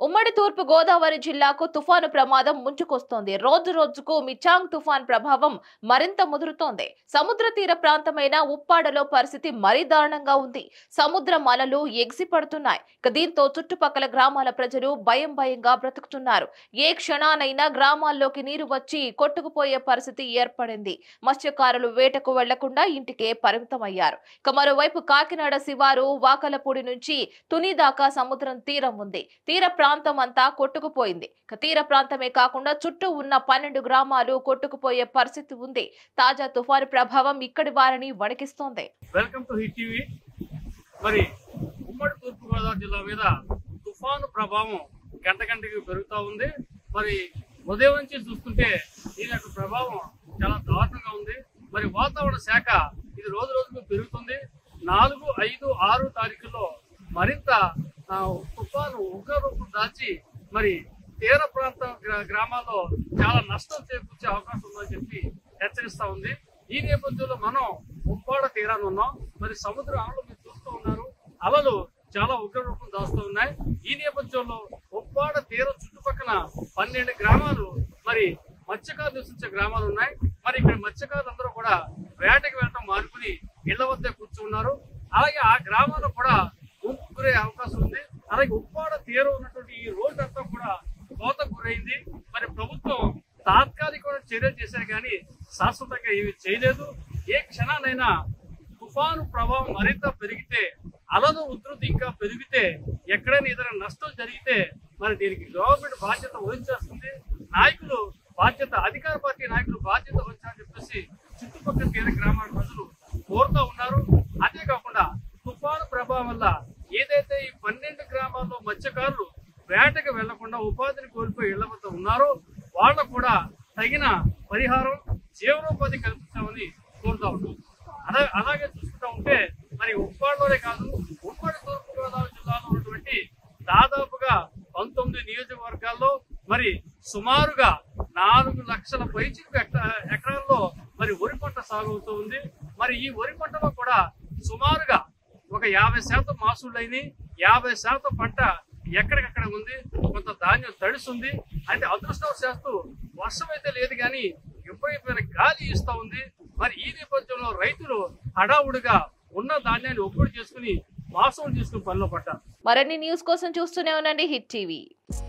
ఉమ్మడి తూర్పు గోదావరి జిల్లాకు తుఫాను ప్రమాదం ముంచుకొస్తోంది రోజు రోజుకు మిచాంగ్ తుఫాన్ ప్రభావం మరింత ముదురుతోంది సముద్ర తీర ప్రాంతమైన ఉప్పాడలో పరిస్థితి మరీ దారుణంగా ఉంది సముద్రం అలలు ఎగిసి పడుతున్నాయి ఇక దీంతో చుట్టుపక్కల గ్రామాల ప్రజలు భయం భయంగా బ్రతుకుతున్నారు ఏ క్షణానైనా గ్రామాల్లోకి నీరు వచ్చి కొట్టుకుపోయే పరిస్థితి ఏర్పడింది మత్స్యకారులు వేటకు వెళ్లకుండా ఇంటికే పరిమితమయ్యారు ఇక మరోవైపు కాకినాడ శివారు వాకలపూడి నుంచి తుని దాకా సముద్రం తీరం ఉంది తీర ప్రాంతం అంతా కొట్టుకుపోయింది ఇక తీర ప్రాంతమే కాకుండా చుట్టూ ఉన్న పన్నెండు గ్రామాలు కొట్టుకుపోయే పరిస్థితి ఉంది తాజా తుఫాను ప్రభావం ఇక్కడి వారిని వణికిస్తోంది వెల్కమ్ టు హిట్ టీవీ మరి ఉమ్మడి తూర్పుగోదావరి జిల్లా మీద తుఫాను ప్రభావం గంట గంటకి పెరుగుతూ ఉంది మరి ఉదయం నుంచి చూస్తుంటే దీని యొక్క ప్రభావం చాలా దారుణంగా ఉంది మరి వాతావరణ శాఖ ఇది రోజు రోజుకు పెరుగుతుంది నాలుగు ఐదు ఆరు తారీఖుల్లో మరింత ఆ, తుఫాను ఉగ్రరూపం దాల్చి మరి తీర ప్రాంత గ్రా- గ్రామాల్లో చాలా నష్టం చేకూర్చే అవకాశం ఉందని చెప్పి హెచ్చరిస్తా ఉంది ఈ నేపథ్యంలో మనం ఉప్పాడ తీరాన్ని ఉన్నాం మరి సముద్ర అలలు మీరు చూస్తూ ఉన్నారు అలలు చాలా ఉగ్ర రూపం దాస్తూ ఉన్నాయి ఈ నేపథ్యంలో ఉప్పాడ తీరం చుట్టుపక్కల పన్నెండు గ్రామాలు మరి మత్స్యకారులు నివసించే గ్రామాలు ఉన్నాయి మరి ఇక్కడ మత్స్యకారులు అందరూ కూడా వేటకి వెళ్ళటం మానుకుని ఇళ్ల వద్ద కూర్చున్నారు అలాగే ఆ గ్రామాల్లో కూడా ముంపు గురే అవకాశం ఉంది అలాగే ఉప్పాడ తీరం ఉన్నటువంటి ఈ రోడ్డు అంతా కూడా కోత గురైంది మరి ప్రభుత్వం తాత్కాలికమైన చర్యలు చేశారు కానీ శాశ్వతంగా ఏమి చేయలేదు ఏ క్షణానైనా తుఫాను ప్రభావం మరింత పెరిగితే అలలు ఉధృతి ఇంకా పెరిగితే ఎక్కడైనా ఏదైనా నష్టం జరిగితే మరి దీనికి గవర్నమెంట్ బాధ్యత వహించేస్తుంది నాయకులు బాధ్యత అధికార పార్టీ నాయకులు బాధ్యత వహించాలని చెప్పేసి చుట్టుపక్కల తీర గ్రామాల ప్రజలు కోరుతూ ఉన్నారు అదే కాకుండా తుఫాను ప్రభావం వల్ల ఏదైతే ఈ పన్నెండు గ్రామాల్లో మత్స్యకారులు వేటకు వెళ్లకుండా ఉపాధిని కోల్పోయి ఇళ్ల వద్ద ఉన్నారో వాళ్ళకు కూడా తగిన పరిహారం జీవనోపాధి కల్పించామని కోరుతా ఉన్నాం అలా అలాగే చూసుకుంటా ఉంటే మరి ఉప్పాడులోనే కాదు ఉమ్మడి తూర్పు గోదావరి జిల్లాలో ఉన్నటువంటి దాదాపుగా పంతొమ్మిది నియోజకవర్గాల్లో మరి సుమారుగా నాలుగు లక్షల పైచిలకు ఎకరాల్లో మరి వరి పంట సాగు అవుతూ ఉంది మరి ఈ వరి పంటలో కూడా సుమారుగా ఒక యాభై శాతం మాసుళ్ళైంది యాభై శాతం పంట ఎక్కడికక్కడ ఉంది కొంత ధాన్యం తడిస్తుంది అయితే అదృష్టవశాత్తు వర్షం అయితే లేదు కానీ విపరీతమైన గాలి ఇస్తా ఉంది మరి ఈ నేపథ్యంలో రైతులు హడావుడిగా ఉన్న ధాన్యాన్ని ఒప్పుడు చేసుకుని మాసం చేసుకుని పనిలో పడ్డారు మరిన్ని న్యూస్ కోసం చూస్తూనే ఉండండి హిట్ టీవీ